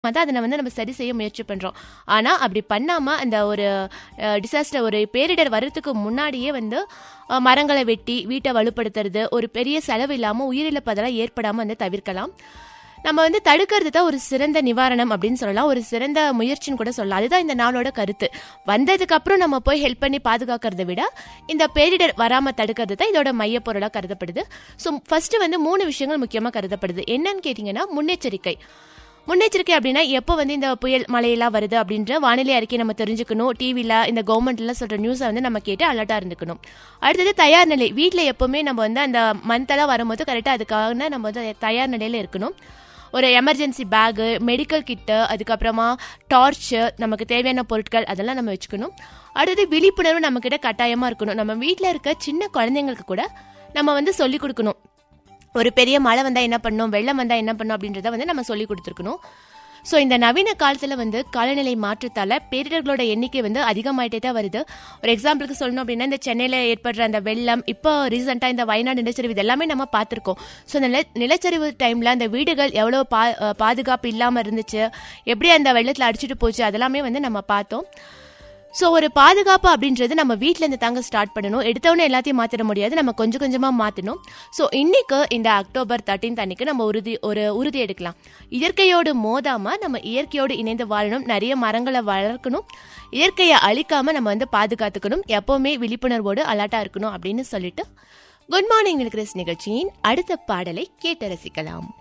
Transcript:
அப்புறமா தான் அதை வந்து நம்ம சரி செய்ய முயற்சி பண்றோம் ஆனா அப்படி பண்ணாம அந்த ஒரு டிசாஸ்டர் ஒரு பேரிடர் வர்றதுக்கு முன்னாடியே வந்து அஹ், மரங்களை வெட்டி வீட்டை வலுப்படுத்துறது ஒரு பெரிய செலவு இல்லாம உயிரிழப்பு அதெல்லாம் ஏற்படாம வந்து தவிர்க்கலாம் நம்ம வந்து தடுக்கிறது தான் ஒரு சிறந்த நிவாரணம் அப்படின்னு சொல்லலாம் ஒரு சிறந்த முயற்சின்னு கூட சொல்லலாம் அதுதான் இந்த நாளோட கருத்து வந்ததுக்கு அப்புறம் நம்ம போய் ஹெல்ப் பண்ணி பாதுகாக்கிறத விட இந்த பேரிடர் வராம தடுக்கிறது தான் இதோட மைய பொருளாக கருதப்படுது ஸோ ஃபர்ஸ்ட் வந்து மூணு விஷயங்கள் முக்கியமாக கருதப்படுது என்னன்னு கேட்டிங்கன்னா முன்னெச்சரிக்கை முன்னெச்சரிக்கை அப்படின்னா எப்போ வந்து இந்த புயல் மழையெல்லாம் வருது அப்படின்ற வானிலை அறிக்கை நம்ம தெரிஞ்சுக்கணும் டிவியில் இந்த கவர்மெண்ட்ல சொல்கிற நியூஸை வந்து நம்ம கேட்டு அலர்ட்டாக இருந்துக்கணும் அடுத்தது தயார் நிலை வீட்டில் எப்போவுமே நம்ம வந்து அந்த மந்த்தெல்லாம் வரும்போது கரெக்டாக அதுக்காக நம்ம வந்து தயார் நிலையில் இருக்கணும் ஒரு எமர்ஜென்சி பேகு மெடிக்கல் கிட்டு அதுக்கப்புறமா டார்ச்சு நமக்கு தேவையான பொருட்கள் அதெல்லாம் நம்ம வச்சுக்கணும் அடுத்தது விழிப்புணர்வு நம்மக்கிட்ட கட்டாயமாக இருக்கணும் நம்ம வீட்டில் இருக்க சின்ன குழந்தைங்களுக்கு கூட நம்ம வந்து சொல்லி கொடுக்கணும் ஒரு பெரிய மழை வந்தால் என்ன பண்ணும் வெள்ளம் வந்தால் என்ன பண்ணும் அப்படின்றத வந்து நம்ம சொல்லி கொடுத்துருக்கணும் ஸோ இந்த நவீன காலத்தில் வந்து காலநிலை மாற்றத்தால் பேரிடர்களோட எண்ணிக்கை வந்து அதிகமாயிட்டே தான் வருது ஒரு எக்ஸாம்பிளுக்கு சொல்லணும் அப்படின்னா இந்த சென்னையில் ஏற்படுற அந்த வெள்ளம் இப்போ ரீசெண்டாக இந்த வயநாடு நிலச்சரிவு இது எல்லாமே நம்ம பார்த்துருக்கோம் ஸோ அந்த நில நிலச்சரிவு டைமில் அந்த வீடுகள் எவ்வளோ பா அஹ் பாதுகாப்பு இல்லாமல் இருந்துச்சு எப்படி அந்த வெள்ளத்தில் அடிச்சிட்டு போச்சு அதெல்லாமே வந்து நம்ம பார்த்தோம் ஸோ ஒரு பாதுகாப்பு அப்படின்றது நம்ம வீட்டில் இருந்து தாங்க ஸ்டார்ட் பண்ணணும் எடுத்தவொடனே எல்லாத்தையும் மாற்றிட முடியாது நம்ம கொஞ்சம் கொஞ்சமாக மாற்றணும் ஸோ இன்னைக்கு இந்த அக்டோபர் தேர்ட்டீன்த் அன்னைக்கு நம்ம உறுதி ஒரு உறுதி எடுக்கலாம் இயற்கையோடு மோதாமல் நம்ம இயற்கையோடு இணைந்து வாழணும் நிறைய மரங்களை வளர்க்கணும் இயற்கையை அழிக்காம நம்ம வந்து பாதுகாத்துக்கணும் எப்போவுமே விழிப்புணர்வோடு அலர்ட்டாக இருக்கணும் அப்படின்னு சொல்லிட்டு குட் மார்னிங் நிகழ்ச்சியின் அடுத்த பாடலை கேட்டு ரசிக்கலாம்